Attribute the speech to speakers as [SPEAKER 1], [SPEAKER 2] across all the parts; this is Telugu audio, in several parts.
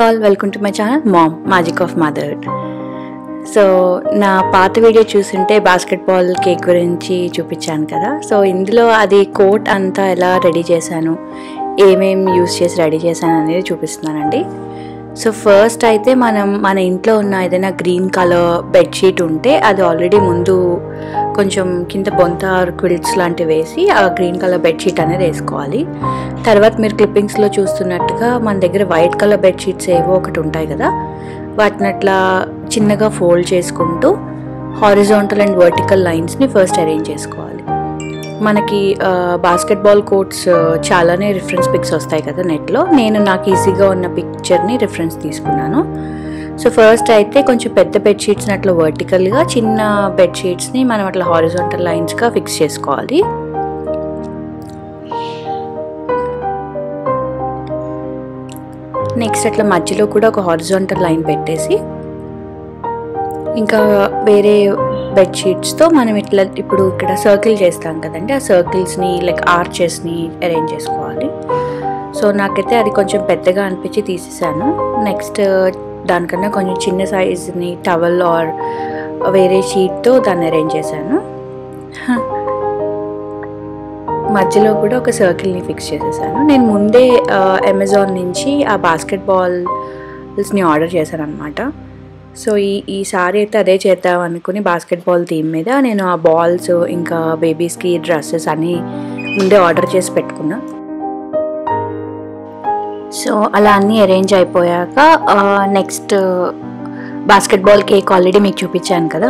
[SPEAKER 1] all welcome to my channel mom magic of mother so నా పాత వీడియో చూస్తుంటే బాస్కెట్బాల్ కేక్ గురించి చూపించాను కదా సో ఇందులో అది కోట్ అంతా ఎలా రెడీ చేశాను ఏమేం యూస్ చేసి రెడీ చేశాను అనేది చూపిస్తున్నానండి సో ఫస్ట్ అయితే మనం మన ఇంట్లో ఉన్న ఏదైనా గ్రీన్ కలర్ బెడ్షీట్ ఉంటే అది ఆల్రెడీ ముందు కొంచెం కింద బొంత క్విల్ట్స్ లాంటివి వేసి ఆ గ్రీన్ కలర్ బెడ్షీట్ అనేది వేసుకోవాలి తర్వాత మీరు క్లిప్పింగ్స్లో చూస్తున్నట్టుగా మన దగ్గర వైట్ కలర్ బెడ్షీట్స్ ఏవో ఒకటి ఉంటాయి కదా వాటిని అట్లా చిన్నగా ఫోల్డ్ చేసుకుంటూ హారిజాంటల్ అండ్ వర్టికల్ లైన్స్ని ఫస్ట్ అరేంజ్ చేసుకోవాలి మనకి బాస్కెట్బాల్ కోర్ట్స్ చాలానే రిఫరెన్స్ పిక్స్ వస్తాయి కదా నెట్లో నేను నాకు ఈజీగా ఉన్న పిక్చర్ని రిఫరెన్స్ తీసుకున్నాను సో ఫస్ట్ అయితే కొంచెం పెద్ద బెడ్షీట్స్ని అట్లా వర్టికల్గా చిన్న బెడ్షీట్స్ని మనం అట్లా హారిజాంటల్ లైన్స్గా ఫిక్స్ చేసుకోవాలి నెక్స్ట్ అట్లా మధ్యలో కూడా ఒక హారిజాంటల్ లైన్ పెట్టేసి ఇంకా వేరే బెడ్షీట్స్తో మనం ఇట్లా ఇప్పుడు ఇక్కడ సర్కిల్ చేస్తాం కదండి ఆ సర్కిల్స్ని లైక్ ఆర్చెస్ని అరేంజ్ చేసుకోవాలి సో నాకైతే అది కొంచెం పెద్దగా అనిపించి తీసేసాను నెక్స్ట్ దానికన్నా కొంచెం చిన్న సైజ్ని టవల్ ఆర్ వేరే షీట్తో దాన్ని అరేంజ్ చేశాను మధ్యలో కూడా ఒక సర్కిల్ని ఫిక్స్ చేసేసాను నేను ముందే అమెజాన్ నుంచి ఆ బాస్కెట్ బాల్స్ని ఆర్డర్ చేశాను అనమాట సో ఈ ఈసారి అయితే అదే చేద్దాం అనుకుని బాస్కెట్ బాల్ థీమ్ మీద నేను ఆ బాల్స్ ఇంకా బేబీస్కి డ్రెస్సెస్ అన్నీ ముందే ఆర్డర్ చేసి పెట్టుకున్నా సో అలా అన్నీ అరేంజ్ అయిపోయాక నెక్స్ట్ బాస్కెట్బాల్ కేక్ ఆల్రెడీ మీకు చూపించాను కదా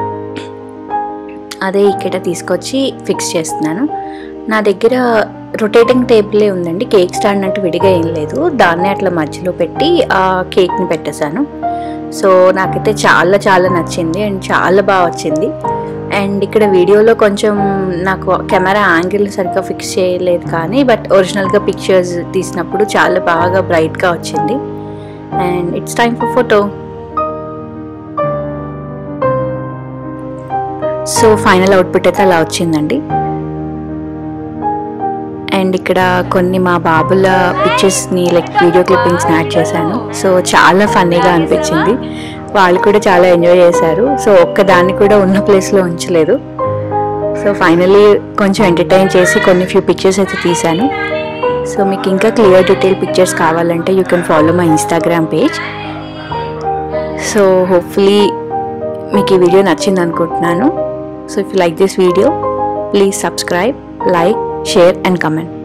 [SPEAKER 1] అదే ఇక్కడ తీసుకొచ్చి ఫిక్స్ చేస్తున్నాను నా దగ్గర రొటేటింగ్ టేబులే ఉందండి కేక్ స్టాండ్ అంటూ విడిగా ఏం లేదు దాన్నే అట్లా మధ్యలో పెట్టి ఆ కేక్ని పెట్టేశాను సో నాకైతే చాలా చాలా నచ్చింది అండ్ చాలా బాగా వచ్చింది అండ్ ఇక్కడ వీడియోలో కొంచెం నాకు కెమెరా యాంగిల్ సరిగ్గా ఫిక్స్ చేయలేదు కానీ బట్ ఒరిజినల్గా పిక్చర్స్ తీసినప్పుడు చాలా బాగా బ్రైట్గా వచ్చింది and it's time for photo so final output అయితే అలా వచ్చిందండి అండ్ ఇక్కడ కొన్ని మా బాబుల పిక్చర్స్ని లైక్ వీడియో క్లిప్పింగ్స్ని యాడ్ చేశాను సో చాలా ఫన్నీగా అనిపించింది వాళ్ళు కూడా చాలా ఎంజాయ్ చేశారు సో ఒక్కదాన్ని కూడా ఉన్న ప్లేస్లో ఉంచలేదు సో ఫైనలీ కొంచెం ఎంటర్టైన్ చేసి కొన్ని ఫ్యూ పిక్చర్స్ అయితే తీశాను సో మీకు ఇంకా క్లియర్ డీటెయిల్ పిక్చర్స్ కావాలంటే you can follow my Instagram page so hopefully మీకు ఈ వీడియో నచ్చింది అనుకుంటున్నాను so if you like this video please subscribe like share and comment